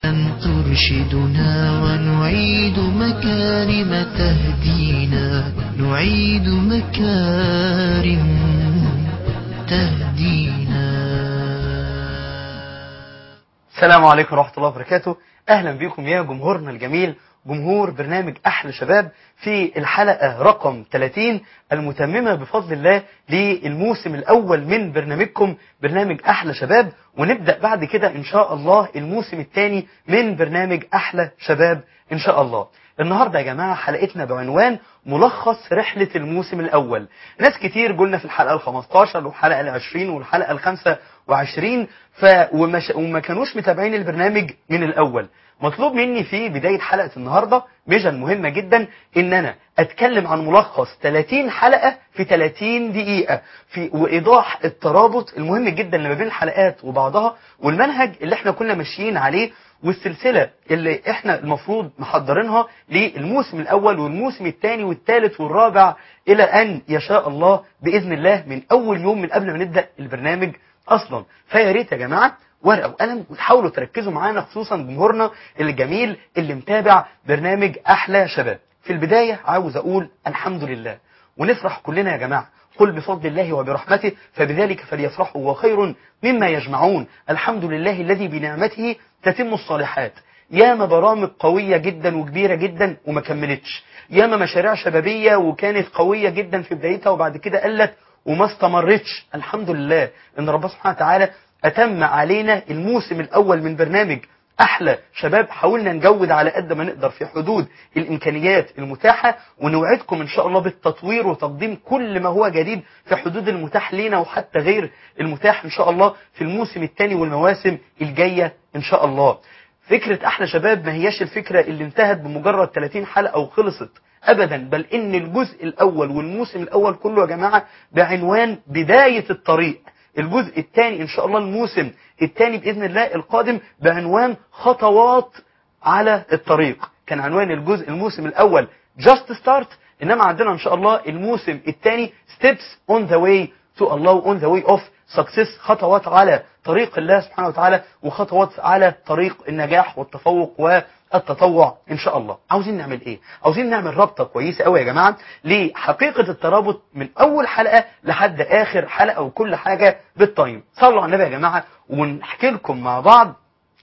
أن ترشدنا ونعيد مكارم تهدينا نعيد مكارم تهدينا السلام عليكم ورحمة الله وبركاته أهلا بكم يا جمهورنا الجميل جمهور برنامج أحلى شباب في الحلقة رقم 30 المتممة بفضل الله للموسم الأول من برنامجكم برنامج أحلى شباب ونبدأ بعد كده إن شاء الله الموسم الثاني من برنامج أحلى شباب إن شاء الله النهاردة يا جماعة حلقتنا بعنوان ملخص رحلة الموسم الأول ناس كتير قلنا في الحلقة ال15 والحلقة ال20 والحلقة ال25 ف... وما, ش... وما كانوش متابعين البرنامج من الأول مطلوب مني في بداية حلقة النهاردة ميجن مهمة جدا ان انا اتكلم عن ملخص 30 حلقة في 30 دقيقة في وايضاح الترابط المهم جدا اللي ما بين الحلقات وبعضها والمنهج اللي احنا كنا ماشيين عليه والسلسلة اللي احنا المفروض محضرينها للموسم الاول والموسم الثاني والثالث والرابع الى ان يشاء الله باذن الله من اول يوم من قبل ما نبدأ البرنامج اصلا فيا ريت يا جماعة ورقة وقلم وتحاولوا تركزوا معانا خصوصا جمهورنا الجميل اللي متابع برنامج أحلى شباب في البداية عاوز أقول الحمد لله ونفرح كلنا يا جماعة قل بفضل الله وبرحمته فبذلك فليفرحوا وخير مما يجمعون الحمد لله الذي بنعمته تتم الصالحات ياما برامج قوية جدا وكبيرة جدا وما كملتش ياما مشاريع شبابية وكانت قوية جدا في بدايتها وبعد كده قلت وما استمرتش الحمد لله ان ربنا سبحانه وتعالى أتم علينا الموسم الأول من برنامج أحلى شباب حاولنا نجود على قد ما نقدر في حدود الإمكانيات المتاحة ونوعدكم إن شاء الله بالتطوير وتقديم كل ما هو جديد في حدود المتاح لنا وحتى غير المتاح إن شاء الله في الموسم الثاني والمواسم الجاية إن شاء الله فكرة أحلى شباب ما هياش الفكرة اللي انتهت بمجرد 30 حلقة وخلصت أبدا بل إن الجزء الأول والموسم الأول كله يا جماعة بعنوان بداية الطريق الجزء الثاني ان شاء الله الموسم الثاني باذن الله القادم بعنوان خطوات على الطريق كان عنوان الجزء الموسم الاول just start انما عندنا ان شاء الله الموسم الثاني steps on the way to Allah on the way of success خطوات على طريق الله سبحانه وتعالى وخطوات على طريق النجاح والتفوق والتطوع ان شاء الله عاوزين نعمل ايه عاوزين نعمل رابطه كويسه قوي يا جماعه لحقيقه الترابط من اول حلقه لحد اخر حلقه وكل حاجه بالتايم صلوا على النبي يا جماعه ونحكي لكم مع بعض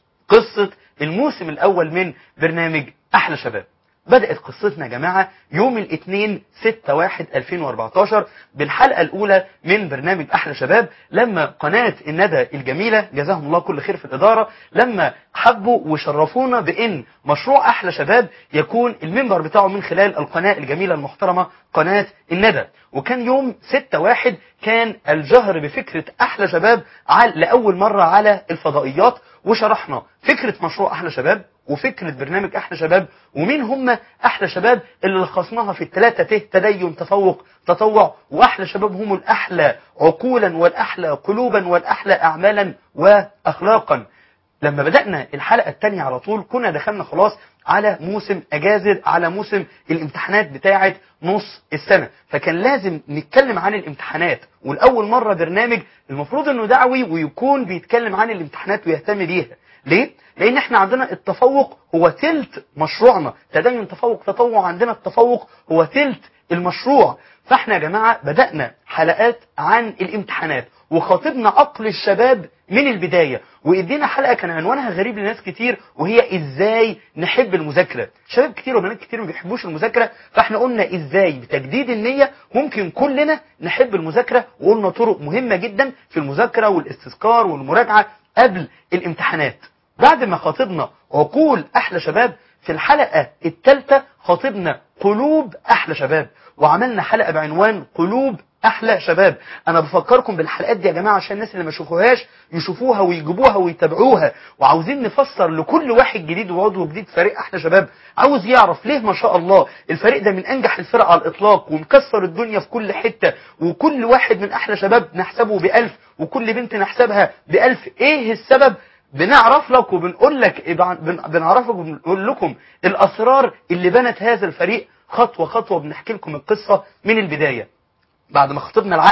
قصه الموسم الاول من برنامج احلى شباب بدأت قصتنا يا جماعة يوم الاثنين 6 واحد 2014 بالحلقة الأولى من برنامج أحلى شباب لما قناة الندى الجميلة جزاهم الله كل خير في الإدارة لما حبوا وشرفونا بأن مشروع أحلى شباب يكون المنبر بتاعه من خلال القناة الجميلة المحترمة قناة الندى وكان يوم 6 واحد كان الجهر بفكرة أحلى شباب لأول مرة على الفضائيات وشرحنا فكرة مشروع أحلى شباب وفكرة برنامج أحلى شباب ومين هم أحلى شباب اللي لخصناها في الثلاثة ته تدين تفوق تطوع وأحلى شباب هم الأحلى عقولا والأحلى قلوبا والأحلى أعمالا وأخلاقا لما بدأنا الحلقة الثانية على طول كنا دخلنا خلاص على موسم أجازر على موسم الامتحانات بتاعة نص السنة فكان لازم نتكلم عن الامتحانات والأول مرة برنامج المفروض أنه دعوي ويكون بيتكلم عن الامتحانات ويهتم بيها ليه؟ لأن احنا عندنا التفوق هو تلت مشروعنا تدين تفوق تطوع عندنا التفوق هو تلت المشروع فاحنا يا جماعة بدأنا حلقات عن الامتحانات وخاطبنا عقل الشباب من البداية وادينا حلقة كان عنوانها غريب لناس كتير وهي ازاي نحب المذاكرة شباب كتير وبنات كتير ما بيحبوش المذاكرة فاحنا قلنا ازاي بتجديد النية ممكن كلنا نحب المذاكرة وقلنا طرق مهمة جدا في المذاكرة والاستذكار والمراجعة قبل الامتحانات بعد ما خاطبنا عقول احلى شباب في الحلقة الثالثة خاطبنا قلوب احلى شباب وعملنا حلقة بعنوان قلوب احلى شباب انا بفكركم بالحلقات دي يا جماعه عشان الناس اللي ما شافوهاش يشوفوها ويجيبوها ويتابعوها وعاوزين نفسر لكل واحد جديد وعضو جديد فريق احلى شباب عاوز يعرف ليه ما شاء الله الفريق ده من انجح الفرق على الاطلاق ومكسر الدنيا في كل حته وكل واحد من احلى شباب نحسبه بألف وكل بنت نحسبها بألف ايه السبب بنعرف لك وبنقول لك بنعرفك وبنقول لكم الاسرار اللي بنت هذا الفريق خطوه خطوه بنحكي لكم القصه من البدايه بعد ما خطبنا العقل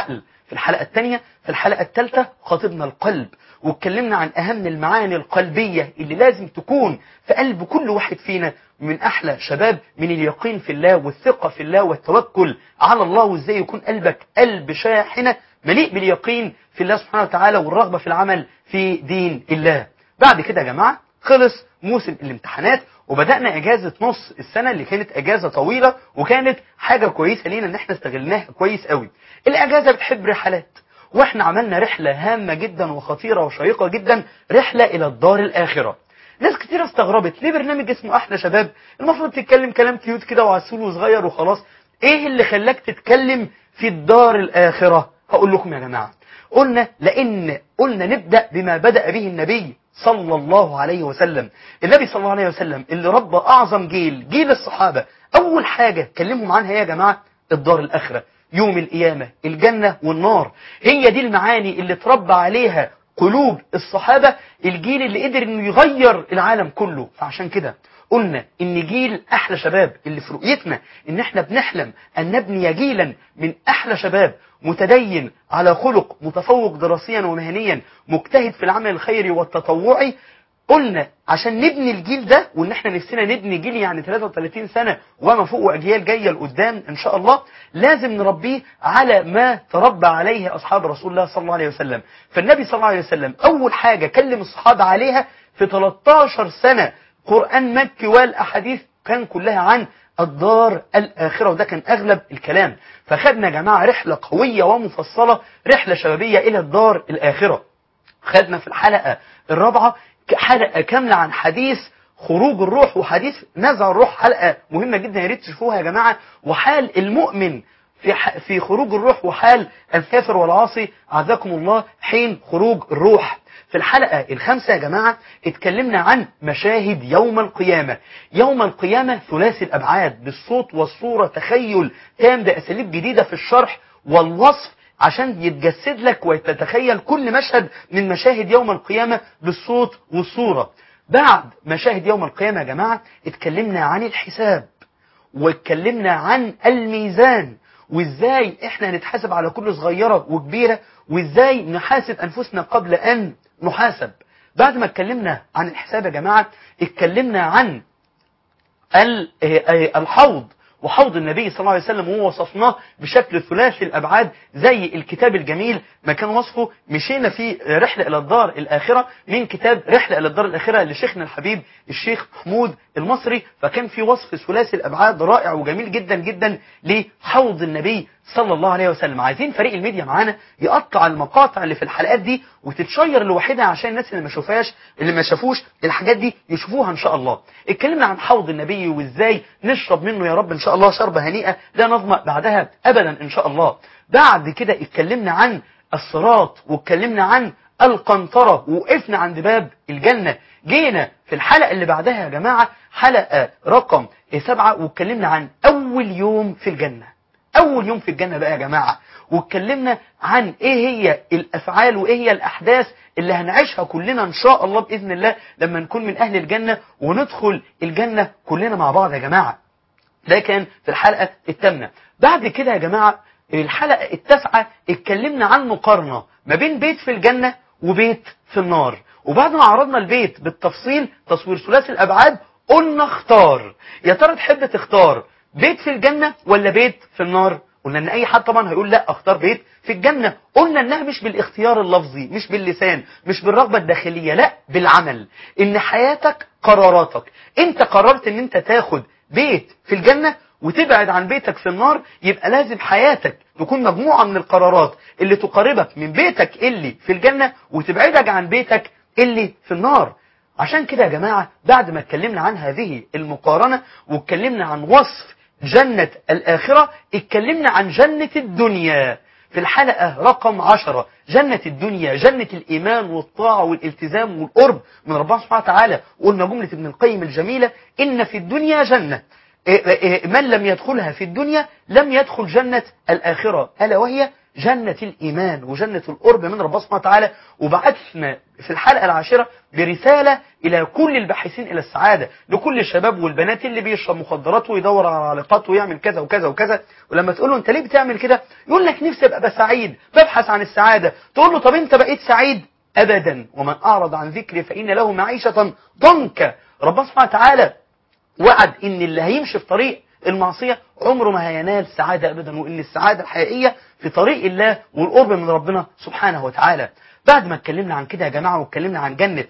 في الحلقة الثانية في الحلقة الثالثة خاطبنا القلب واتكلمنا عن أهم المعاني القلبية اللي لازم تكون في قلب كل واحد فينا من أحلى شباب من اليقين في الله والثقة في الله والتوكل على الله وإزاي يكون قلبك قلب شاحنة مليء باليقين في الله سبحانه وتعالى والرغبة في العمل في دين الله بعد كده يا جماعة خلص موسم الامتحانات وبدأنا اجازة نص السنة اللي كانت اجازة طويلة وكانت حاجة كويسة لينا ان احنا استغلناها كويس قوي الاجازة بتحب رحلات واحنا عملنا رحلة هامة جدا وخطيرة وشيقة جدا رحلة الى الدار الاخرة ناس كتير استغربت ليه برنامج اسمه احلى شباب المفروض تتكلم كلام كيوت كده وعسول وصغير وخلاص ايه اللي خلاك تتكلم في الدار الاخرة هقول لكم يا جماعة قلنا لان قلنا نبدأ بما بدأ به النبي صلى الله عليه وسلم النبي صلى الله عليه وسلم اللي ربى أعظم جيل جيل الصحابة أول حاجة كلمهم عنها يا جماعة الدار الآخرة يوم القيامة الجنة والنار هي دي المعاني اللي تربى عليها قلوب الصحابة الجيل اللي قدر انه يغير العالم كله فعشان كده قلنا ان جيل احلى شباب اللي في رؤيتنا ان احنا بنحلم ان نبني جيلا من احلى شباب متدين على خلق متفوق دراسيا ومهنيا مجتهد في العمل الخيري والتطوعي قلنا عشان نبني الجيل ده وان احنا نفسنا نبني جيل يعني 33 سنة وما فوق واجيال جاية لقدام ان شاء الله لازم نربيه على ما تربى عليه اصحاب رسول الله صلى الله عليه وسلم فالنبي صلى الله عليه وسلم اول حاجة كلم الصحابة عليها في 13 سنة قرآن مكي والاحاديث كان كلها عن الدار الآخرة وده كان أغلب الكلام فخدنا يا جماعة رحلة قوية ومفصلة رحلة شبابية إلى الدار الآخرة خدنا في الحلقة الرابعة حلقة كاملة عن حديث خروج الروح وحديث نزع الروح حلقة مهمة جدا يا ريت تشوفوها يا جماعة وحال المؤمن في في خروج الروح وحال الكافر والعاصي عزكم الله حين خروج الروح في الحلقة الخامسة يا جماعة اتكلمنا عن مشاهد يوم القيامة يوم القيامة ثلاثي الأبعاد بالصوت والصورة تخيل تام بأساليب جديدة في الشرح والوصف عشان يتجسد لك وتتخيل كل مشهد من مشاهد يوم القيامة بالصوت والصورة بعد مشاهد يوم القيامة يا جماعة اتكلمنا عن الحساب واتكلمنا عن الميزان وازاي احنا نتحاسب على كل صغيرة وكبيرة وازاي نحاسب انفسنا قبل ان نحاسب بعد ما اتكلمنا عن الحساب يا جماعة اتكلمنا عن الحوض وحوض النبي صلى الله عليه وسلم ووصفناه بشكل ثلاثي الأبعاد زي الكتاب الجميل ما كان وصفه مشينا في رحلة إلى الدار الآخرة من كتاب رحلة إلى الدار الآخرة لشيخنا الحبيب الشيخ محمود المصري فكان في وصف ثلاثي الأبعاد رائع وجميل جدا جدا لحوض النبي صلى الله عليه وسلم عايزين فريق الميديا معانا يقطع المقاطع اللي في الحلقات دي وتتشير لوحدها عشان الناس اللي ما شافوهاش اللي ما شافوش الحاجات دي يشوفوها ان شاء الله اتكلمنا عن حوض النبي وازاي نشرب منه يا رب ان شاء الله شربة هنيئة لا نظمأ بعدها ابدا ان شاء الله بعد كده اتكلمنا عن الصراط واتكلمنا عن القنطرة ووقفنا عند باب الجنة جينا في الحلقة اللي بعدها يا جماعة حلقة رقم سبعة واتكلمنا عن أول يوم في الجنة أول يوم في الجنة بقى يا جماعة واتكلمنا عن إيه هي الأفعال وإيه هي الأحداث اللي هنعيشها كلنا إن شاء الله بإذن الله لما نكون من أهل الجنة وندخل الجنة كلنا مع بعض يا جماعة ده كان في الحلقة الثامنة بعد كده يا جماعة الحلقة التاسعة اتكلمنا عن مقارنة ما بين بيت في الجنة وبيت في النار وبعد ما عرضنا البيت بالتفصيل تصوير ثلاثي الأبعاد قلنا اختار يا ترى تحب تختار بيت في الجنة ولا بيت في النار قلنا ان اي حد طبعا هيقول لا اختار بيت في الجنة قلنا انها مش بالاختيار اللفظي مش باللسان مش بالرغبة الداخلية لا بالعمل ان حياتك قراراتك انت قررت ان انت تاخد بيت في الجنة وتبعد عن بيتك في النار يبقى لازم حياتك تكون مجموعة من القرارات اللي تقربك من بيتك اللي في الجنة وتبعدك عن بيتك اللي في النار عشان كده يا جماعة بعد ما اتكلمنا عن هذه المقارنة واتكلمنا عن وصف جنة الآخرة اتكلمنا عن جنة الدنيا في الحلقة رقم عشرة جنة الدنيا جنة الإيمان والطاعة والالتزام والقرب من ربنا سبحانه وتعالى قلنا جملة ابن القيم الجميلة إن في الدنيا جنة من لم يدخلها في الدنيا لم يدخل جنة الآخرة ألا وهي جنة الإيمان وجنة القرب من ربنا سبحانه وتعالى وبعثنا في الحلقة العاشرة برسالة إلى كل الباحثين إلى السعادة لكل الشباب والبنات اللي بيشرب مخدرات ويدور على علاقات ويعمل كذا وكذا وكذا ولما تقول له أنت ليه بتعمل كده يقول لك نفسي أبقى سعيد ببحث عن السعادة تقول له طب أنت بقيت سعيد أبدا ومن أعرض عن ذكري فإن له معيشة ضنكا ربنا سبحانه وتعالى وعد ان اللي هيمشي في طريق المعصية عمره ما هينال سعادة ابدا وان السعادة الحقيقية في طريق الله والقرب من ربنا سبحانه وتعالى بعد ما اتكلمنا عن كده يا جماعة واتكلمنا عن جنة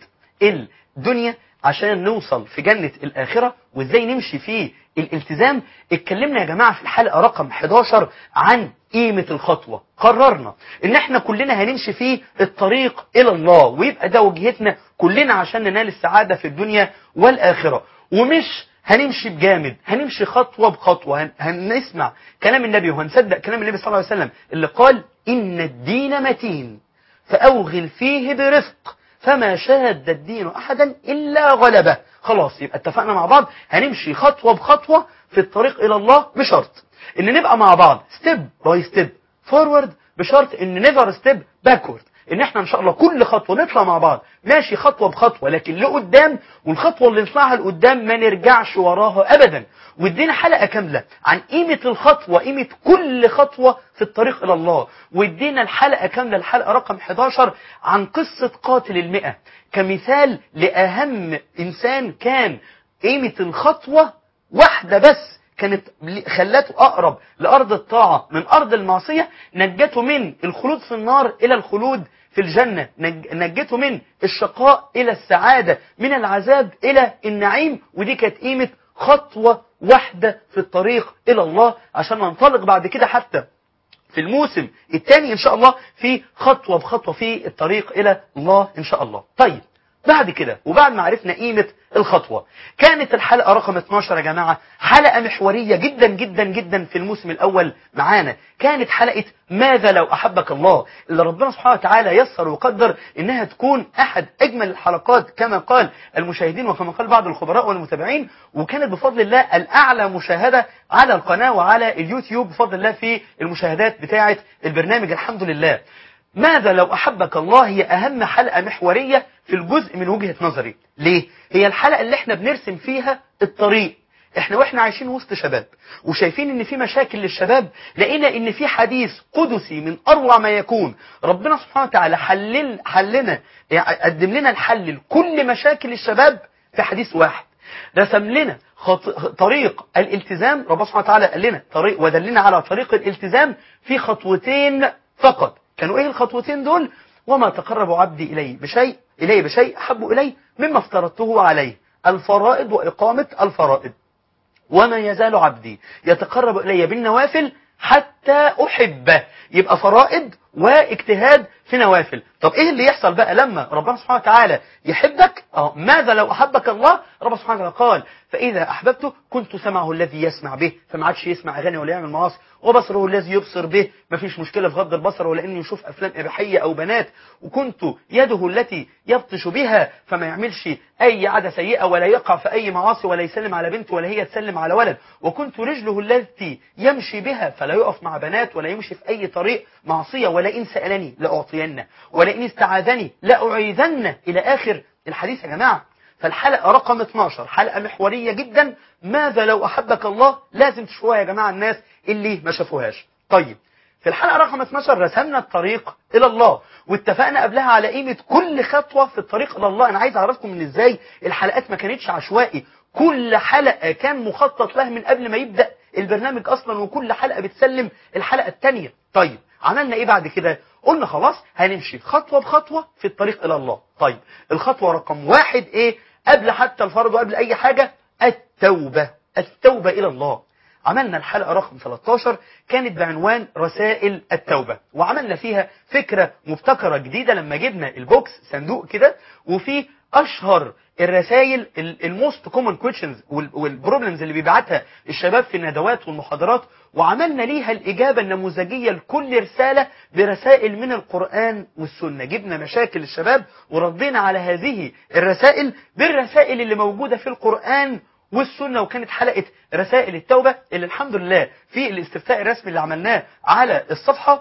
الدنيا عشان نوصل في جنة الآخرة وازاي نمشي في الالتزام اتكلمنا يا جماعة في الحلقة رقم 11 عن قيمة الخطوة قررنا ان احنا كلنا هنمشي في الطريق الى الله ويبقى ده وجهتنا كلنا عشان ننال السعادة في الدنيا والآخرة ومش هنمشي بجامد هنمشي خطوة بخطوة هن... هنسمع كلام النبي وهنصدق كلام النبي صلى الله عليه وسلم اللي قال إن الدين متين فأوغل فيه برفق فما شاد الدين أحدا إلا غلبه خلاص يبقى اتفقنا مع بعض هنمشي خطوة بخطوة في الطريق إلى الله بشرط إن نبقى مع بعض ستيب باي ستيب فورورد بشرط إن نيفر ستيب باكورد ان احنا ان شاء الله كل خطوه نطلع مع بعض ماشي خطوه بخطوه لكن لقدام والخطوه اللي نطلعها لقدام ما نرجعش وراها ابدا وادينا حلقه كامله عن قيمه الخطوه قيمه كل خطوه في الطريق الى الله وادينا الحلقه كامله الحلقه رقم 11 عن قصه قاتل المئة كمثال لاهم انسان كان قيمه الخطوه واحده بس كانت خلته أقرب لأرض الطاعة من أرض المعصية نجته من الخلود في النار إلى الخلود في الجنة نجته من الشقاء إلى السعادة من العذاب إلى النعيم ودي كانت قيمة خطوة واحدة في الطريق إلى الله عشان ننطلق بعد كده حتى في الموسم الثاني إن شاء الله في خطوة بخطوة في الطريق إلى الله إن شاء الله طيب بعد كده وبعد ما عرفنا قيمة الخطوة كانت الحلقة رقم 12 يا جماعة حلقة محورية جدا جدا جدا في الموسم الأول معانا كانت حلقة ماذا لو أحبك الله اللي ربنا سبحانه وتعالى يسر وقدر إنها تكون أحد أجمل الحلقات كما قال المشاهدين وكما قال بعض الخبراء والمتابعين وكانت بفضل الله الأعلى مشاهدة على القناة وعلى اليوتيوب بفضل الله في المشاهدات بتاعة البرنامج الحمد لله ماذا لو أحبك الله هي أهم حلقة محورية في الجزء من وجهة نظري ليه؟ هي الحلقة اللي احنا بنرسم فيها الطريق احنا واحنا عايشين وسط شباب وشايفين ان في مشاكل للشباب لقينا ان في حديث قدسي من اروع ما يكون ربنا سبحانه وتعالى حلل حلنا يعني قدم لنا الحل لكل مشاكل الشباب في حديث واحد رسم لنا خط... طريق الالتزام ربنا سبحانه وتعالى قال لنا طريق ودلنا على طريق الالتزام في خطوتين فقط كانوا ايه الخطوتين دول وما تقرب عبدي إلي بشيء إلي بشيء أحب إلي مما افترضته عليه الفرائض وإقامة الفرائض وما يزال عبدي يتقرب إلي بالنوافل حتى أحبه يبقى فرائض واجتهاد في نوافل طب ايه اللي يحصل بقى لما ربنا سبحانه وتعالى يحبك اه ماذا لو احبك الله ربنا سبحانه وتعالى قال فاذا احببته كنت سمعه الذي يسمع به فما عادش يسمع اغاني ولا يعمل معاصي وبصره الذي يبصر به ما فيش مشكله في غض البصر ولا انه يشوف افلام اباحيه او بنات وكنت يده التي يبطش بها فما يعملش اي عاده سيئه ولا يقع في اي معاصي ولا يسلم على بنت ولا هي تسلم على ولد وكنت رجله التي يمشي بها فلا يقف مع بنات ولا يمشي في اي طريق معصيه ولا ان سالني لاعطينه ولئن استعاذني لأعيذن إلى آخر الحديث يا جماعة فالحلقة رقم 12 حلقة محورية جدا ماذا لو أحبك الله لازم تشوفوها يا جماعة الناس اللي ما شافوهاش طيب في الحلقة رقم 12 رسمنا الطريق إلى الله واتفقنا قبلها على قيمة كل خطوة في الطريق إلى الله أنا عايز أعرفكم من إزاي الحلقات ما كانتش عشوائي كل حلقة كان مخطط لها من قبل ما يبدأ البرنامج أصلا وكل حلقة بتسلم الحلقة الثانية طيب عملنا إيه بعد كده قلنا خلاص هنمشي خطوة بخطوة في الطريق إلى الله طيب الخطوة رقم واحد إيه قبل حتى الفرض وقبل أي حاجة التوبة التوبة إلى الله عملنا الحلقة رقم 13 كانت بعنوان رسائل التوبة وعملنا فيها فكرة مبتكرة جديدة لما جبنا البوكس صندوق كده وفيه أشهر الرسائل الموست كومن كويشنز والبروبلمز اللي بيبعتها الشباب في الندوات والمحاضرات وعملنا ليها الإجابة النموذجية لكل رسالة برسائل من القرآن والسنة جبنا مشاكل الشباب وردينا على هذه الرسائل بالرسائل اللي موجودة في القرآن والسنة وكانت حلقة رسائل التوبة اللي الحمد لله في الاستفتاء الرسمي اللي عملناه على الصفحة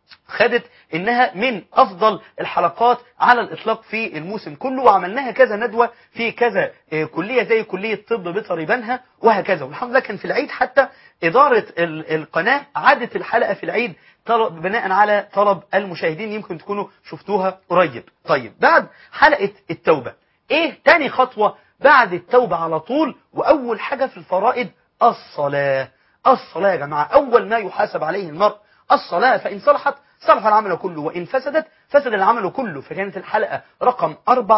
خدت انها من افضل الحلقات على الاطلاق في الموسم كله وعملناها كذا ندوه في كذا آه، كليه زي كليه طب بيطري بنها وهكذا والحمد لله كان في العيد حتى اداره ال- القناه عادت الحلقه في العيد طلب بناء على طلب المشاهدين يمكن تكونوا شفتوها قريب طيب بعد حلقه التوبه ايه تاني خطوه بعد التوبه على طول واول حاجه في الفرائض الصلاه الصلاه يا جماعه اول ما يحاسب عليه المرء الصلاة فإن صلحت صلح العمل كله وإن فسدت فسد العمل كله فكانت الحلقة رقم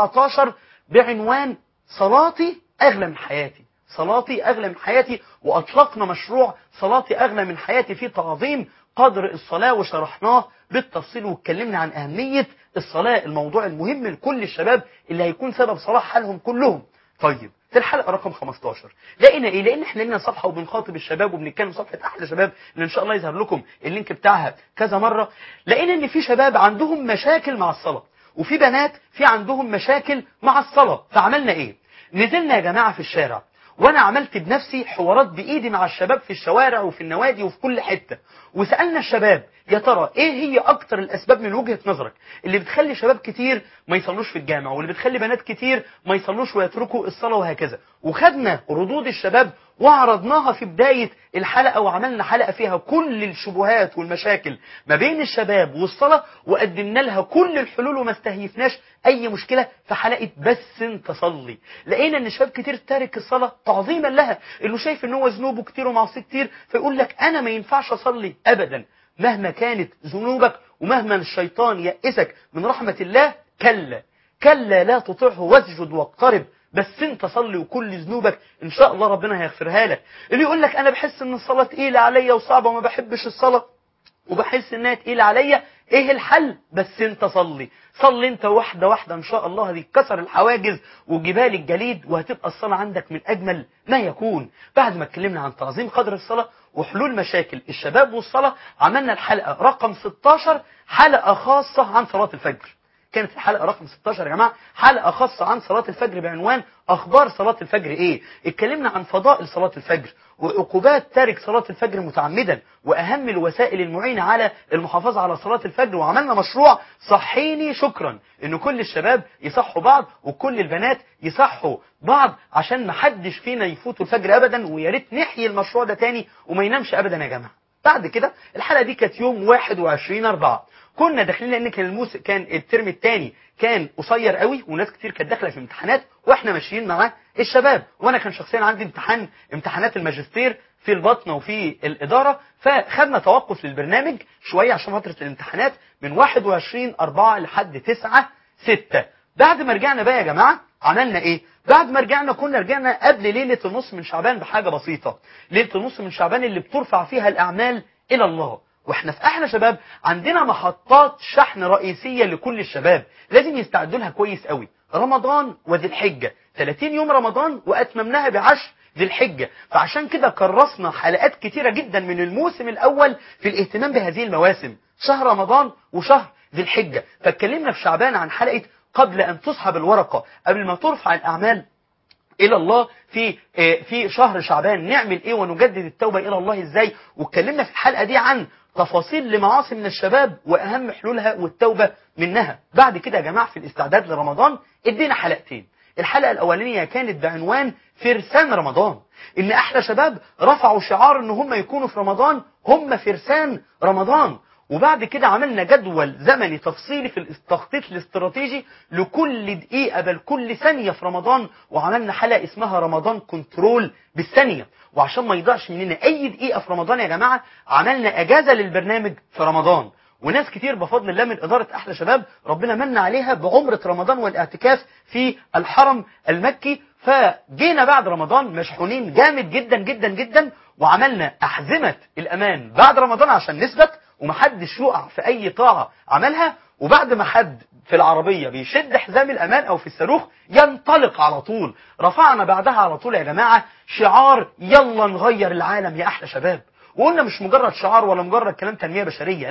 14 بعنوان صلاتي أغلى من حياتي صلاتي أغلى من حياتي وأطلقنا مشروع صلاتي أغلى من حياتي في تعظيم قدر الصلاة وشرحناه بالتفصيل واتكلمنا عن أهمية الصلاة الموضوع المهم لكل الشباب اللي هيكون سبب صلاح حالهم كلهم طيب في الحلقه رقم 15 لقينا ايه لان احنا لنا صفحه وبنخاطب الشباب وبنتكلم صفحه احلى شباب اللي ان شاء الله يظهر لكم اللينك بتاعها كذا مره لقينا ان في شباب عندهم مشاكل مع الصلاه وفي بنات في عندهم مشاكل مع الصلاه فعملنا ايه نزلنا يا جماعه في الشارع وانا عملت بنفسي حوارات بايدي مع الشباب في الشوارع وفي النوادي وفي كل حته وسالنا الشباب يا ترى ايه هي اكتر الاسباب من وجهه نظرك اللي بتخلي شباب كتير ما يصلوش في الجامع واللي بتخلي بنات كتير ما يصلوش ويتركوا الصلاه وهكذا وخدنا ردود الشباب وعرضناها في بدايه الحلقه وعملنا حلقه فيها كل الشبهات والمشاكل ما بين الشباب والصلاه وقدمنا لها كل الحلول وما استهيفناش اي مشكله في حلقه بس انت صلي لقينا ان شباب كتير تارك الصلاه تعظيما لها اللي شايف ان هو ذنوبه كتير ومعصيه كتير فيقول لك انا ما ينفعش اصلي ابدا مهما كانت ذنوبك ومهما الشيطان يئسك من رحمه الله كلا كلا لا تطعه واسجد واقترب بس انت صلي وكل ذنوبك ان شاء الله ربنا هيغفرها لك اللي يقول لك انا بحس ان الصلاه تقيله عليا وصعبه وما بحبش الصلاه وبحس انها تقيله عليا ايه الحل بس انت صلي صلي انت واحده واحده ان شاء الله هتتكسر الحواجز وجبال الجليد وهتبقى الصلاه عندك من اجمل ما يكون بعد ما اتكلمنا عن تعظيم قدر الصلاه وحلول مشاكل الشباب والصلاه عملنا الحلقه رقم 16 حلقه خاصه عن صلاه الفجر كانت الحلقه رقم 16 يا جماعه حلقه خاصه عن صلاه الفجر بعنوان اخبار صلاه الفجر ايه اتكلمنا عن فضائل صلاه الفجر وعقوبات تارك صلاه الفجر متعمدا واهم الوسائل المعينه على المحافظه على صلاه الفجر وعملنا مشروع صحيني شكرا ان كل الشباب يصحوا بعض وكل البنات يصحوا بعض عشان ما حدش فينا يفوت الفجر ابدا ويا ريت نحيي المشروع ده تاني وما ينامش ابدا يا جماعه بعد كده الحلقه دي كانت يوم 21 4 كنا داخلين لان كان الموس كان الترم الثاني كان قصير قوي وناس كتير كانت داخله في امتحانات واحنا ماشيين مع الشباب وانا كان شخصيا عندي امتحان امتحانات الماجستير في البطنه وفي الاداره فخدنا توقف للبرنامج شويه عشان فتره الامتحانات من 21 4 لحد 9 6 بعد ما رجعنا بقى يا جماعه عملنا ايه بعد ما رجعنا كنا رجعنا قبل ليله النص من شعبان بحاجه بسيطه ليله النص من شعبان اللي بترفع فيها الاعمال الى الله واحنا في احلى شباب عندنا محطات شحن رئيسيه لكل الشباب لازم يستعدوا لها كويس قوي رمضان وذي الحجه 30 يوم رمضان واتممناها بعشر ذي الحجة فعشان كده كرسنا حلقات كتيرة جدا من الموسم الأول في الاهتمام بهذه المواسم شهر رمضان وشهر ذي الحجة فاتكلمنا في شعبان عن حلقة قبل أن تسحب الورقة قبل ما ترفع الأعمال الى الله في في شهر شعبان نعمل ايه ونجدد التوبه الى الله ازاي واتكلمنا في الحلقه دي عن تفاصيل لمعاصي من الشباب واهم حلولها والتوبه منها بعد كده يا جماعه في الاستعداد لرمضان ادينا حلقتين الحلقه الاولانيه كانت بعنوان فرسان رمضان ان احلى شباب رفعوا شعار ان هم يكونوا في رمضان هم فرسان رمضان وبعد كده عملنا جدول زمني تفصيلي في التخطيط الاستراتيجي لكل دقيقة بل كل ثانية في رمضان وعملنا حلقة اسمها رمضان كنترول بالثانية وعشان ما يضيعش مننا أي دقيقة في رمضان يا جماعة عملنا أجازة للبرنامج في رمضان وناس كتير بفضل الله من إدارة أحلى شباب ربنا من عليها بعمرة رمضان والاعتكاف في الحرم المكي فجينا بعد رمضان مشحونين جامد جدا جدا جدا وعملنا أحزمة الأمان بعد رمضان عشان نثبت ومحدش يقع في اي طاعة عملها وبعد ما حد في العربية بيشد حزام الامان او في الصاروخ ينطلق على طول رفعنا بعدها على طول يا جماعة شعار يلا نغير العالم يا احلى شباب وقلنا مش مجرد شعار ولا مجرد كلام تنمية بشرية لا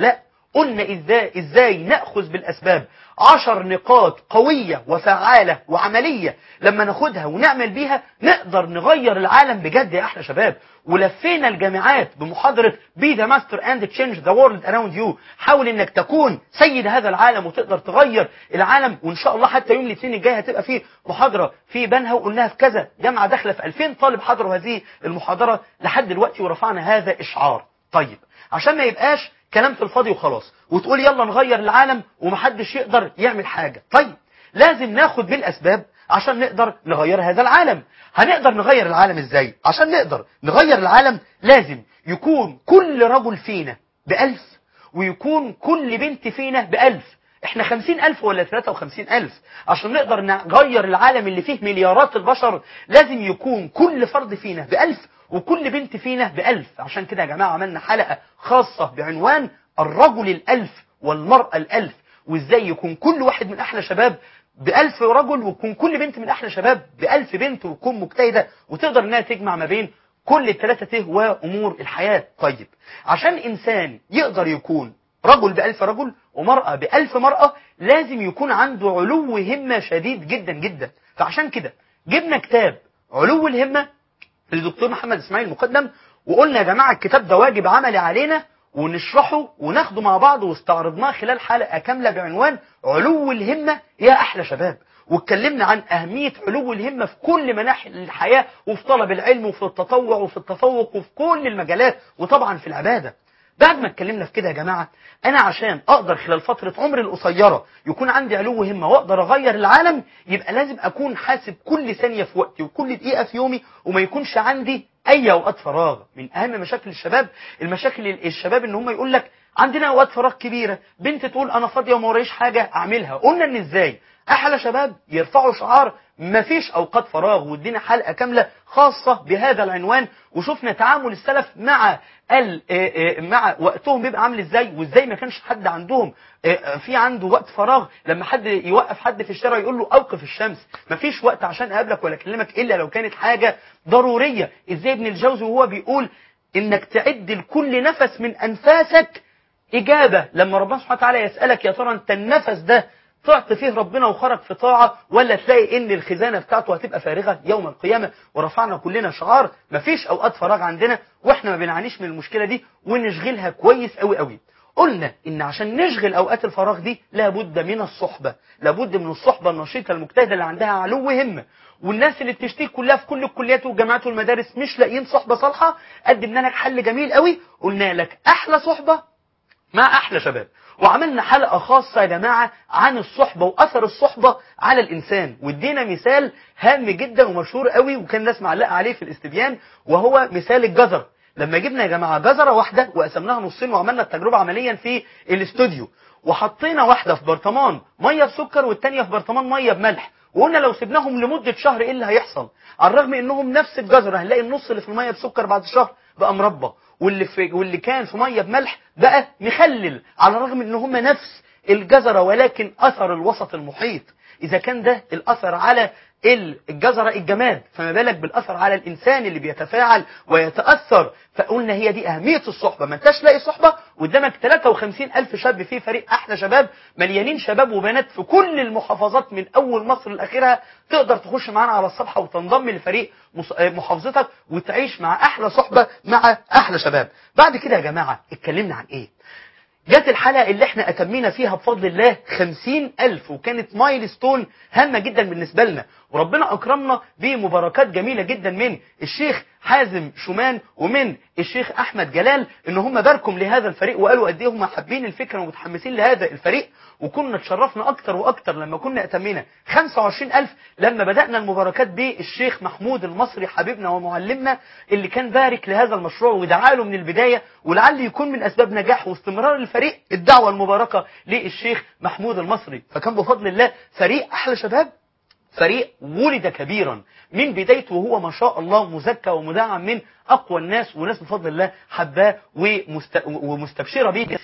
قلنا ازاي ازاي ناخذ بالاسباب عشر نقاط قوية وفعالة وعملية لما ناخدها ونعمل بيها نقدر نغير العالم بجد يا احلى شباب ولفينا الجامعات بمحاضرة بي ذا ماستر اند تشينج ذا وورلد اراوند يو حاول انك تكون سيد هذا العالم وتقدر تغير العالم وان شاء الله حتى يوم الاثنين الجاي هتبقى فيه محاضرة في بنها وقلناها في كذا جامعة داخلة في 2000 طالب حضروا هذه المحاضرة لحد دلوقتي ورفعنا هذا اشعار طيب عشان ما يبقاش كلام في الفاضي وخلاص وتقول يلا نغير العالم ومحدش يقدر يعمل حاجة طيب لازم ناخد بالأسباب عشان نقدر نغير هذا العالم هنقدر نغير العالم ازاي عشان نقدر نغير العالم لازم يكون كل رجل فينا بألف ويكون كل بنت فينا بألف احنا خمسين ألف ولا ثلاثة وخمسين ألف عشان نقدر نغير العالم اللي فيه مليارات البشر لازم يكون كل فرد فينا بألف وكل بنت فينا بألف عشان كده يا جماعة عملنا حلقة خاصة بعنوان الرجل الألف والمرأة الألف وإزاي يكون كل واحد من أحلى شباب بألف رجل ويكون كل بنت من أحلى شباب بألف بنت وتكون مجتهدة وتقدر إنها تجمع ما بين كل الثلاثة ته وأمور الحياة طيب عشان إنسان يقدر يكون رجل بألف رجل ومرأة بألف مرأة لازم يكون عنده علو همة شديد جدا جدا فعشان كده جبنا كتاب علو الهمة للدكتور محمد اسماعيل مقدم وقلنا يا جماعة الكتاب ده واجب عملي علينا ونشرحه وناخده مع بعض واستعرضناه خلال حلقة كاملة بعنوان علو الهمة يا أحلى شباب واتكلمنا عن أهمية علو الهمة في كل مناحي الحياة وفي طلب العلم وفي التطوع وفي التفوق وفي كل المجالات وطبعا في العبادة بعد ما اتكلمنا في كده يا جماعة أنا عشان أقدر خلال فترة عمري القصيرة يكون عندي علو همة وأقدر أغير العالم يبقى لازم أكون حاسب كل ثانية في وقتي وكل دقيقة في يومي وما يكونش عندي أي أوقات فراغ من أهم مشاكل الشباب المشاكل الشباب إن هم يقول لك عندنا أوقات فراغ كبيرة بنت تقول أنا فاضية وما ورايش حاجة أعملها قلنا إن إزاي أحلى شباب يرفعوا شعار مفيش أوقات فراغ وادينا حلقة كاملة خاصة بهذا العنوان وشفنا تعامل السلف مع ال مع وقتهم بيبقى عامل ازاي وازاي ما كانش حد عندهم في عنده وقت فراغ لما حد يوقف حد في الشارع يقول له اوقف الشمس مفيش وقت عشان اقابلك ولا اكلمك الا لو كانت حاجة ضرورية ازاي ابن الجوزي وهو بيقول انك تعد لكل نفس من انفاسك اجابة لما ربنا سبحانه وتعالى يسألك يا ترى انت النفس ده طعت فيه ربنا وخرج في طاعة ولا تلاقي ان الخزانة بتاعته هتبقى فارغة يوم القيامة ورفعنا كلنا شعار مفيش اوقات فراغ عندنا واحنا ما بنعانيش من المشكلة دي ونشغلها كويس قوي قوي قلنا ان عشان نشغل اوقات الفراغ دي لابد من الصحبة لابد من الصحبة النشيطة المجتهدة اللي عندها علو همة والناس اللي بتشتكي كلها في كل الكليات والجامعات والمدارس مش لاقيين صحبة صالحة قدمنا لك حل جميل قوي قلنا لك احلى صحبة مع احلى شباب وعملنا حلقة خاصة يا جماعة عن الصحبة وأثر الصحبة على الإنسان وادينا مثال هام جدا ومشهور قوي وكان الناس معلقة عليه في الاستبيان وهو مثال الجزر لما جبنا يا جماعة جزرة واحدة وقسمناها نصين وعملنا التجربة عمليا في الاستوديو وحطينا واحدة في برطمان مية بسكر والتانية في برطمان مية بملح وقلنا لو سيبناهم لمدة شهر ايه اللي هيحصل على الرغم انهم نفس الجزرة هنلاقي النص اللي في المية بسكر بعد شهر بقى مربى واللي في واللي كان في ميه بملح بقى مخلل على الرغم ان هم نفس الجزره ولكن اثر الوسط المحيط اذا كان ده الاثر على الجزرة الجماد فما بالك بالأثر على الإنسان اللي بيتفاعل ويتأثر فقلنا هي دي أهمية الصحبة ما انتش لاقي صحبة قدامك 53 ألف شاب في فريق أحلى شباب مليانين شباب وبنات في كل المحافظات من أول مصر لآخرها تقدر تخش معانا على الصفحة وتنضم لفريق محافظتك وتعيش مع أحلى صحبة مع أحلى شباب بعد كده يا جماعة اتكلمنا عن إيه جت الحلقة اللي احنا أتمينا فيها بفضل الله خمسين ألف وكانت مايل ستون هامة جدا بالنسبة لنا وربنا أكرمنا بمباركات جميلة جدا من الشيخ حازم شومان ومن الشيخ أحمد جلال إن هم باركم لهذا الفريق وقالوا قد إيه هم حابين الفكرة ومتحمسين لهذا الفريق وكنا تشرفنا أكتر وأكتر لما كنا أتمينا 25 ألف لما بدأنا المباركات بالشيخ محمود المصري حبيبنا ومعلمنا اللي كان بارك لهذا المشروع ودعا له من البداية ولعل يكون من أسباب نجاح واستمرار الفريق الدعوة المباركة للشيخ محمود المصري فكان بفضل الله فريق أحلى شباب فريق ولد كبيرا من بدايته وهو ما شاء الله مزكى ومدعم من أقوى الناس وناس بفضل الله حباه ومست... ومستبشرة به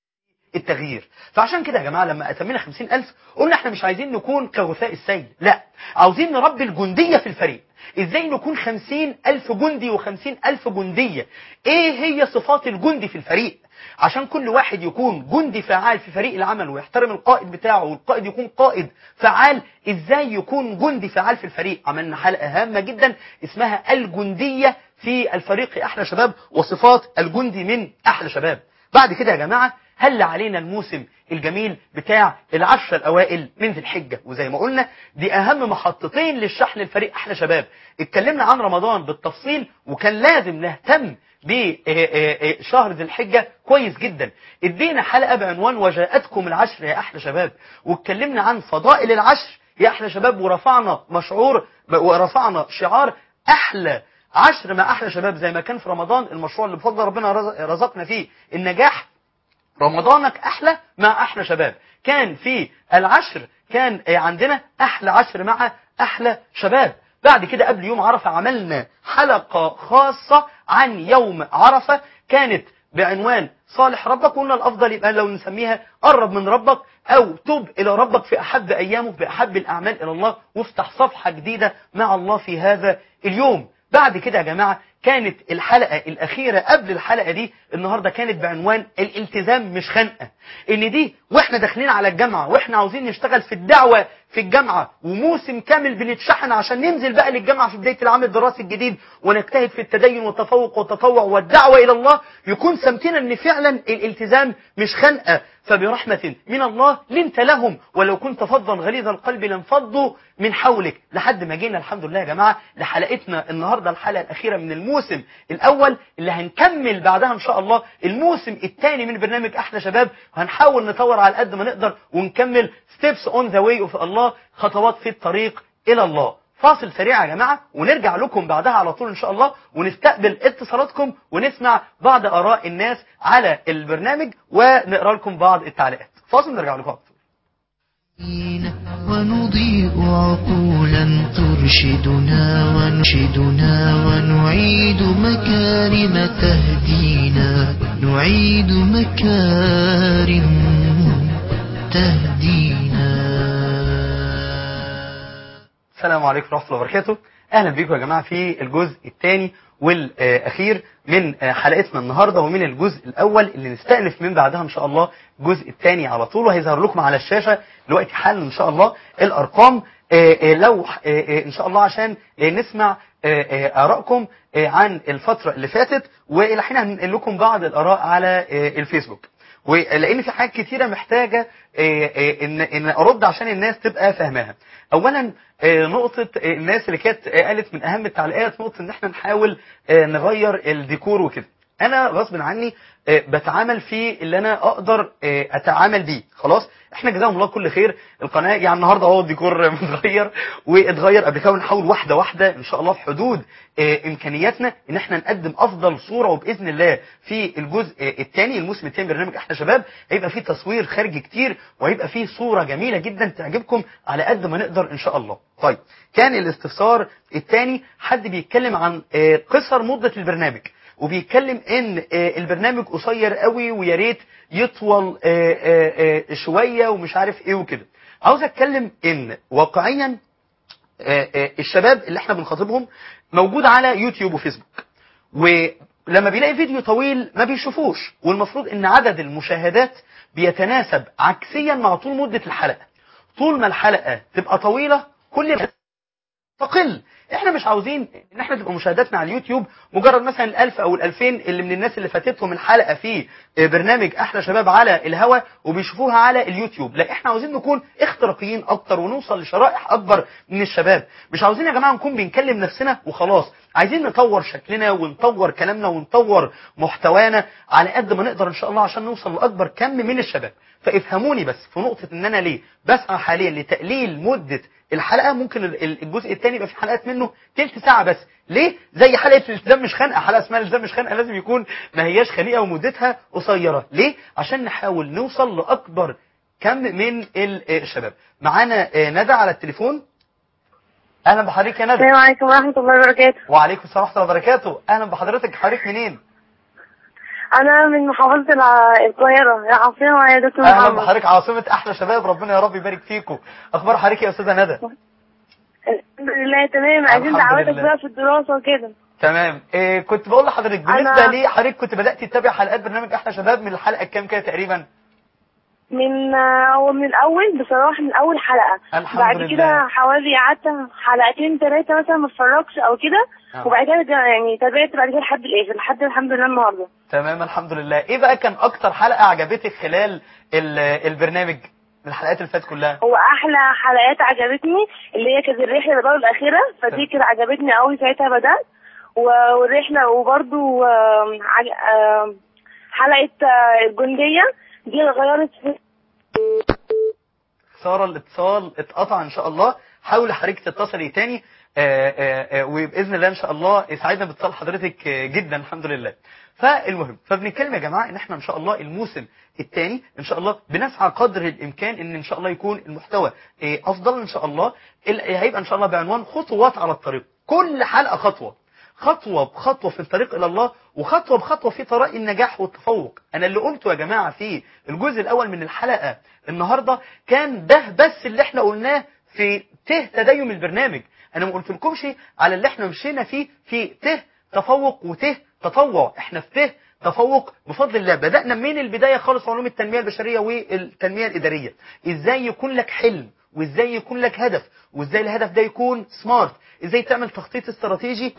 التغيير فعشان كده يا جماعة لما أتمنى خمسين ألف قلنا احنا مش عايزين نكون كغثاء السيل لا عاوزين نربي الجندية في الفريق ازاي نكون خمسين ألف جندي وخمسين ألف جندية ايه هي صفات الجندي في الفريق عشان كل واحد يكون جندي فعال في فريق العمل ويحترم القائد بتاعه والقائد يكون قائد فعال ازاي يكون جندي فعال في الفريق عملنا حلقة هامة جدا اسمها الجندية في الفريق احلى شباب وصفات الجندي من احلى شباب بعد كده يا جماعة هل علينا الموسم الجميل بتاع العشرة الأوائل من ذي الحجة وزي ما قلنا دي أهم محطتين للشحن الفريق أحلى شباب اتكلمنا عن رمضان بالتفصيل وكان لازم نهتم بشهر ذي الحجة كويس جدا ادينا حلقة بعنوان وجاءتكم العشر يا أحلى شباب واتكلمنا عن فضائل العشر يا أحلى شباب ورفعنا مشعور ورفعنا شعار أحلى عشر مع أحلى شباب زي ما كان في رمضان المشروع اللي بفضل ربنا رزق- رزقنا فيه النجاح رمضانك احلى مع احلى شباب كان في العشر كان آه، عندنا احلى عشر مع احلى شباب بعد كده قبل يوم عرفة عملنا حلقة خاصة عن يوم عرفة كانت بعنوان صالح ربك وقلنا الافضل يبقى لو نسميها قرب من ربك او تب الى ربك في احب ايامه في احب الاعمال الى الله وافتح صفحة جديدة مع الله في هذا اليوم بعد كده يا جماعة كانت الحلقة الأخيرة قبل الحلقة دي النهاردة كانت بعنوان الالتزام مش خنقة إن دي وإحنا داخلين على الجامعة وإحنا عاوزين نشتغل في الدعوة في الجامعة وموسم كامل بنتشحن عشان ننزل بقى للجامعة في بداية العام الدراسي الجديد ونجتهد في التدين والتفوق والتطوع والدعوة إلى الله يكون سمتنا إن فعلا الالتزام مش خنقة فبرحمة من الله لنت لهم ولو كنت فظا غليظ القلب لانفضوا من حولك لحد ما جينا الحمد لله يا جماعة لحلقتنا النهاردة الحلقة الأخيرة من الموسم الأول اللي هنكمل بعدها إن شاء الله الموسم الثاني من برنامج أحلى شباب وهنحاول نطور على قد ما نقدر ونكمل steps on the way of الله خطوات في الطريق إلى الله فاصل سريع يا جماعة ونرجع لكم بعدها على طول إن شاء الله ونستقبل اتصالاتكم ونسمع بعض آراء الناس على البرنامج ونقرأ لكم بعض التعليقات فاصل نرجع لكم على طول. ونضيء عقولا ترشدنا ونشدنا ونعيد مكارم تهدينا نعيد مكارم تهدينا السلام عليكم ورحمة الله وبركاته أهلا بيكم يا جماعة في الجزء الثاني والأخير من حلقتنا النهاردة ومن الجزء الأول اللي نستأنف من بعدها إن شاء الله الجزء الثاني على طول وهيظهر لكم على الشاشة دلوقتي حالا إن شاء الله الأرقام آه، آه، لو آه، آه، إن شاء الله عشان آه، نسمع آه، آه، آرائكم آه، عن الفترة اللي فاتت وإلى حين هنقل لكم بعض الآراء على آه، الفيسبوك ولان في حاجات كتيره محتاجه آه، آه، ان ان ارد عشان الناس تبقى فاهماها اولا آه، نقطه آه، الناس اللي كانت آه، قالت من اهم التعليقات نقطه ان احنا نحاول آه، نغير الديكور وكده انا غصب عني آه، بتعامل في اللي انا اقدر آه، اتعامل بيه خلاص احنا جزاهم الله كل خير القناه يعني النهارده اهو الديكور متغير واتغير قبل كده ونحاول واحده واحده ان شاء الله في حدود آه، امكانياتنا ان احنا نقدم افضل صوره وباذن الله في الجزء الثاني الموسم الثاني من برنامج احلى شباب هيبقى فيه تصوير خارجي كتير وهيبقى فيه صوره جميله جدا تعجبكم على قد ما نقدر ان شاء الله طيب كان الاستفسار الثاني حد بيتكلم عن آه، قصر مده البرنامج وبيتكلم ان آه، البرنامج قصير قوي ويا ريت يطول آه، آه، آه، شويه ومش عارف ايه وكده عاوز اتكلم ان واقعيا آه، آه، الشباب اللي احنا بنخاطبهم موجود على يوتيوب وفيسبوك ولما بيلاقي فيديو طويل ما بيشوفوش والمفروض ان عدد المشاهدات بيتناسب عكسيا مع طول مدة الحلقة طول ما الحلقة تبقى طويلة كل ما تقل احنا مش عاوزين ان احنا تبقى مشاهداتنا على اليوتيوب مجرد مثلا الالف او الالفين اللي من الناس اللي فاتتهم الحلقة في برنامج احلى شباب على الهوا وبيشوفوها على اليوتيوب لا احنا عاوزين نكون اختراقيين اكتر ونوصل لشرائح اكبر من الشباب مش عاوزين يا جماعة نكون بنكلم نفسنا وخلاص عايزين نطور شكلنا ونطور كلامنا ونطور محتوانا على قد ما نقدر ان شاء الله عشان نوصل لاكبر كم من الشباب فافهموني بس في نقطة ان انا ليه بسعى حاليا لتقليل مدة الحلقة ممكن ال- ال- الجزء الثاني يبقى في حلقات منه تلت ساعة بس ليه زي حلقة الالتزام مش خانقة حلقة اسمها الالتزام مش خانقة لازم يكون ما هياش خنيقة ومدتها قصيرة ليه عشان نحاول نوصل لأكبر كم من ال- الشباب معانا آه، ندى على التليفون اهلا بحضرتك يا ندى السلام عليكم ورحمة الله وبركاته وعليكم السلام ورحمة الله وبركاته اهلا بحضرتك حضرتك منين أنا من محافظة الع- القاهرة يا عاصمة يا دكتور اهلا محمد بحضرتك عاصمة احلى شباب ربنا يا رب يبارك فيكم اخبار حضرتك يا استاذة ندى الحمد لله تمام عايزين الحمد دعواتك لله. بقى في الدراسة وكده تمام إيه كنت بقول لحضرتك أنا- بالنسبه لي حضرتك كنت بدات تتابع حلقات برنامج احلى شباب من الحلقه الكام كده تقريبا من آه، هو من الاول بصراحه من اول حلقه الحمد بعد لله. كده حوالي قعدت حلقتين ثلاثه مثلا ما اتفرجش او كده آه. وبعد كده جا- يعني تابعت بعد كده لحد الاخر لحد الحمد لله النهارده تمام الحمد لله ايه بقى كان اكتر حلقه عجبتك خلال ال- البرنامج من الحلقات اللي فاتت كلها هو احلى حلقات عجبتني اللي هي كانت الرحله للدار الاخيره فدي تمام. كانت عجبتني قوي ساعتها بدات و- والرحله وبرده حلقه آه، الجنديه دي اللي غيرت في خساره الاتصال اتقطع ان شاء الله حاول حضرتك تتصلي تاني آه، آه، آه، وباذن الله ان شاء الله يسعدنا باتصال حضرتك آه، جدا الحمد لله فالمهم فبنتكلم يا جماعه ان احنا ان شاء الله الموسم الثاني ان شاء الله بنسعى قدر الامكان ان ان شاء الله يكون المحتوى آه، افضل ان شاء الله ال- هيبقى ان شاء الله بعنوان خطوات على الطريق كل حلقه خطوه خطوة بخطوة في الطريق إلى الله وخطوة بخطوة في طريق النجاح والتفوق أنا اللي قلته يا جماعة في الجزء الأول من الحلقة النهاردة كان ده بس اللي احنا قلناه في ته تدين البرنامج أنا ما قلتلكمش على اللي احنا مشينا فيه في ته تفوق وته تطوع احنا في ته تفوق بفضل الله بدأنا من البداية خالص علوم التنمية البشرية والتنمية الإدارية ازاي يكون لك حلم وازاي يكون لك هدف وازاي الهدف ده يكون سمارت ازاي تعمل تخطيط استراتيجي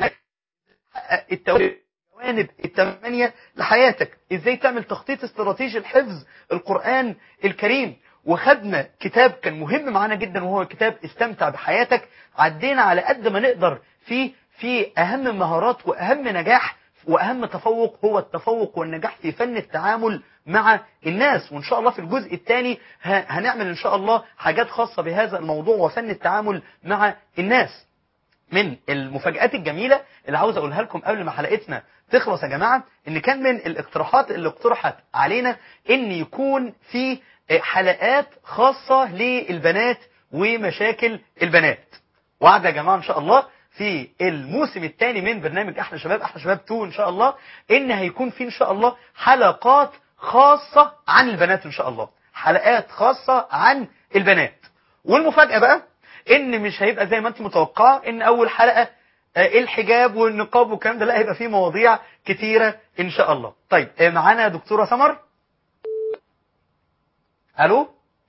الجوانب الثمانية لحياتك ازاي تعمل تخطيط استراتيجي لحفظ القرآن الكريم وخدنا كتاب كان مهم معانا جدا وهو كتاب استمتع بحياتك عدينا على قد ما نقدر في في اهم المهارات واهم نجاح واهم تفوق هو التفوق والنجاح في فن التعامل مع الناس وان شاء الله في الجزء الثاني هنعمل ان شاء الله حاجات خاصة بهذا الموضوع وفن التعامل مع الناس من المفاجآت الجميلة اللي عاوز اقولها لكم قبل ما حلقتنا تخلص يا جماعة ان كان من الاقتراحات اللي اقترحت علينا ان يكون في حلقات خاصة للبنات ومشاكل البنات وعد يا جماعة ان شاء الله في الموسم الثاني من برنامج احلى شباب احلى شباب 2 ان شاء الله ان هيكون في ان شاء الله حلقات خاصة عن البنات ان شاء الله حلقات خاصة عن البنات والمفاجأة بقى ان مش هيبقى زي ما انت متوقعه ان اول حلقة آه، الحجاب والنقاب والكلام ده لا هيبقى فيه مواضيع كتيرة ان شاء الله طيب آه، معانا دكتورة سمر الو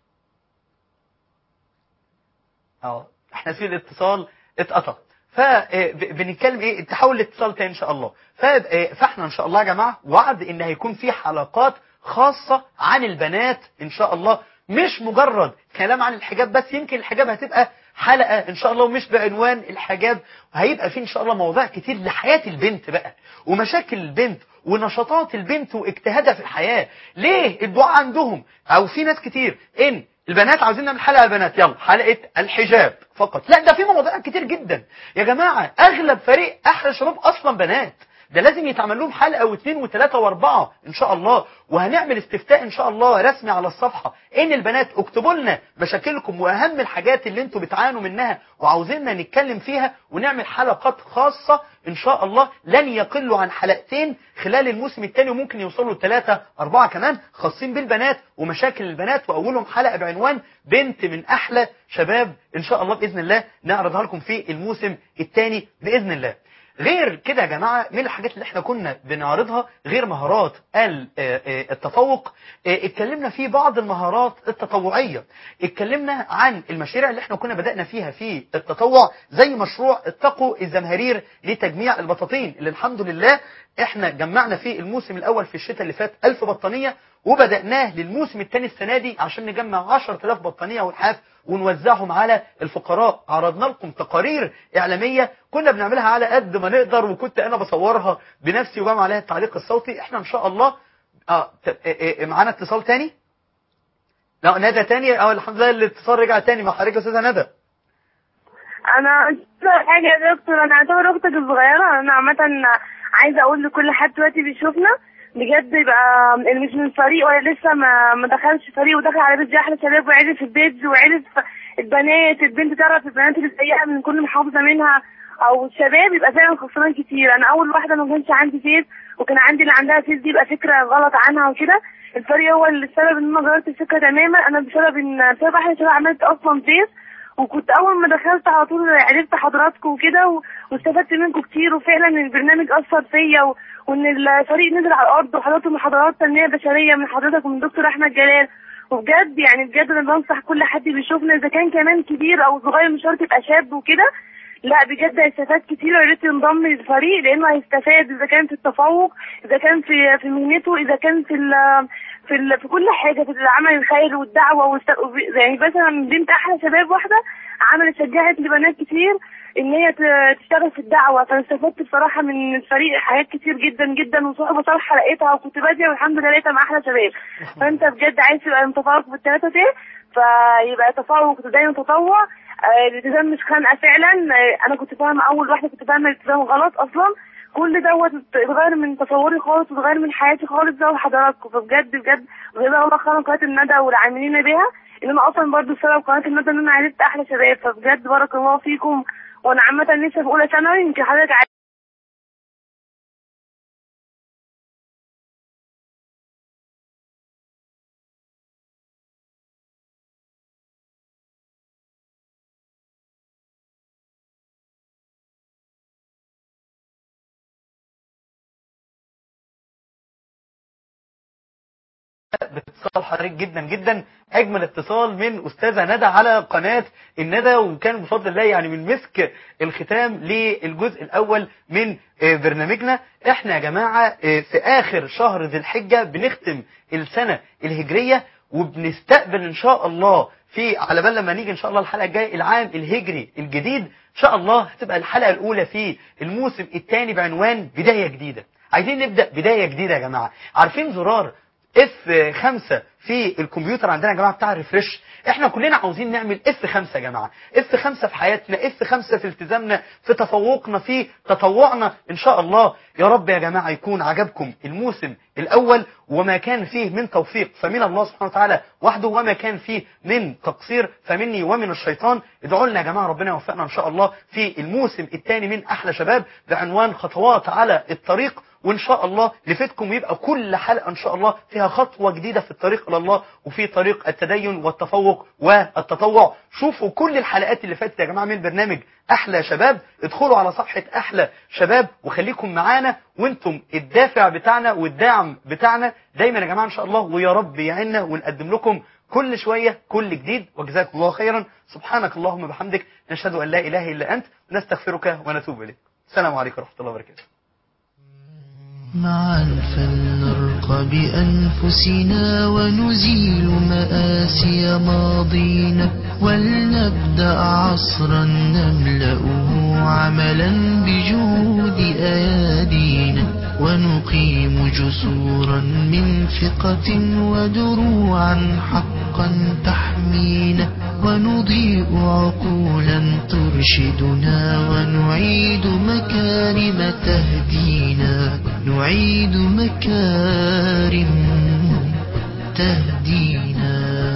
اه احنا في الاتصال اتقطع فبنتكلم ايه تحول الاتصال تاني ان شاء الله ف- آه، فاحنا ان شاء الله يا جماعه وعد ان هيكون في حلقات خاصه عن البنات ان شاء الله مش مجرد كلام عن الحجاب بس يمكن الحجاب هتبقى حلقه ان شاء الله ومش بعنوان الحجاب وهيبقى في ان شاء الله مواضيع كتير لحياه البنت بقى ومشاكل البنت ونشاطات البنت واجتهادها في الحياه ليه الدعاء عندهم او في ناس كتير ان البنات عاوزين نعمل حلقه بنات يلا حلقه الحجاب فقط لا ده في مواضيع كتير جدا يا جماعه اغلب فريق احلى شباب اصلا بنات ده لازم يتعمل لهم حلقه واثنين وثلاثه واربعه ان شاء الله وهنعمل استفتاء ان شاء الله رسمي على الصفحه ان البنات اكتبوا لنا مشاكلكم واهم الحاجات اللي انتوا بتعانوا منها وعاوزيننا نتكلم فيها ونعمل حلقات خاصه ان شاء الله لن يقلوا عن حلقتين خلال الموسم الثاني وممكن يوصلوا لثلاثه اربعه كمان خاصين بالبنات ومشاكل البنات واولهم حلقه بعنوان بنت من احلى شباب ان شاء الله باذن الله نعرضها لكم في الموسم الثاني باذن الله غير كده يا جماعة من الحاجات اللي احنا كنا بنعرضها غير مهارات ال- آه، آه، التفوق آه، اتكلمنا في بعض المهارات التطوعية اتكلمنا عن المشاريع اللي احنا كنا بدأنا فيها في التطوع زي مشروع اتقوا الزمهرير لتجميع البطاطين اللي الحمد لله احنا جمعنا في الموسم الاول في الشتاء اللي فات 1000 بطانية وبدأناه للموسم الثاني السنة دي عشان نجمع 10000 بطانية والحاف ونوزعهم على الفقراء عرضنا لكم تقارير إعلامية كنا بنعملها على قد ما نقدر وكنت أنا بصورها بنفسي وبعمل عليها التعليق الصوتي احنا إن شاء الله اه ت- اه- اه- معانا اتصال تاني لا ندى تاني اه الحمد لله الاتصال رجع تاني مع حضرتك يا استاذه ندى انا حاجه يا دكتور انا اعتبر اختك الصغيره انا عامه عايزه اقول لكل حد دلوقتي بيشوفنا بجد يبقى اللي مش من فريق ولا لسه ما ما دخلش فريق ودخل على بيت احلى شباب وعرف البيت وعرف البنات البنت تعرف البنات اللي زيها من كل محافظه منها او الشباب يبقى فعلا خسران كتير انا اول واحده ما كانش عندي فيس وكان عندي اللي عندها فيس دي يبقى فكره غلط عنها وكده الفريق هو اللي السبب ان انا غيرت الفكره تماما انا بسبب ان بسبب احلى شباب عملت اصلا فيس وكنت اول ما دخلت على طول عرفت حضراتكم وكده و- واستفدت منكم كتير وفعلا البرنامج اثر فيا و... وان الفريق نزل على الارض وحضرت محاضرات تنميه بشريه من حضرتك ومن دكتور احمد جلال وبجد يعني بجد انا بنصح كل حد بيشوفنا اذا كان كمان كبير او صغير مش شرط يبقى شاب وكده لا بجد هيستفاد كتير ويا ريت ينضم للفريق لانه هيستفاد اذا كان في التفوق اذا كان في في مهنته اذا كان في ال في ال في كل حاجه في العمل الخيري والدعوه والست... يعني مثلا بنت احلى شباب واحده عملت شجعت لبنات كتير ان هي ت- تشتغل في الدعوه فانا استفدت بصراحه من الفريق حاجات كتير جدا جدا وصحبه صالحه لقيتها وكنت باديه والحمد لله لقيتها مع احلى شباب فانت بجد عايز تبقى متفوق بالثلاثه دي فيبقى تفوق دايما تطوع آه، الالتزام مش خانقه فعلا آه، انا كنت فاهمه اول واحده كنت فاهمه الالتزام غلط اصلا كل دوت اتغير من تصوري خالص واتغير من حياتي خالص ده حضراتكم فبجد بجد جزاه الله خيرا قناه الندى والعاملين بها ان انا اصلا برضو سبب قناه الندى ان انا عرفت احلى شباب فبجد بارك الله فيكم وانا عامه لسه في اولى ثانوي يمكن حضرتك عارف باتصال حضرتك جدا جدا اجمل اتصال من استاذه ندى على قناه الندى وكان بفضل الله يعني من مسك الختام للجزء الاول من آه، برنامجنا احنا يا جماعه آه، في اخر شهر ذي الحجه بنختم السنه الهجريه وبنستقبل ان شاء الله في على بال لما نيجي ان شاء الله الحلقه الجايه العام الهجري الجديد ان شاء الله هتبقى الحلقه الاولى في الموسم الثاني بعنوان بدايه جديده عايزين نبدا بدايه جديده يا جماعه عارفين زرار اف 5 في الكمبيوتر عندنا يا جماعه بتاع الريفرش احنا كلنا عاوزين نعمل اف 5 يا جماعه اف 5 في حياتنا اف 5 في التزامنا في تفوقنا في تطوعنا ان شاء الله يا رب يا جماعه يكون عجبكم الموسم الاول وما كان فيه من توفيق فمن الله سبحانه وتعالى وحده وما كان فيه من تقصير فمني ومن الشيطان ادعوا لنا يا جماعه ربنا يوفقنا ان شاء الله في الموسم الثاني من احلى شباب بعنوان خطوات على الطريق وان شاء الله نفيدكم يبقى كل حلقه ان شاء الله فيها خطوه جديده في الطريق الى الله وفي طريق التدين والتفوق والتطوع شوفوا كل الحلقات اللي فاتت يا جماعه من برنامج احلى شباب ادخلوا على صفحه احلى شباب وخليكم معانا وانتم الدافع بتاعنا والداعم بتاعنا دايما يا جماعه ان شاء الله ويا رب يعيننا ونقدم لكم كل شويه كل جديد وجزاكم الله خيرا سبحانك اللهم وبحمدك نشهد ان لا اله الا انت نستغفرك ونتوب اليك السلام عليكم ورحمه الله وبركاته معا فلنرقى بأنفسنا ونزيل مآسي ماضينا ولنبدأ عصرا نملأه عملا بجهود أيادينا ونقيم جسورا من ثقة ودروعا حقا تحمينا ونضيء عقولا ترشدنا ونعيد مكارم تهدينا نعيد مكارم تهدينا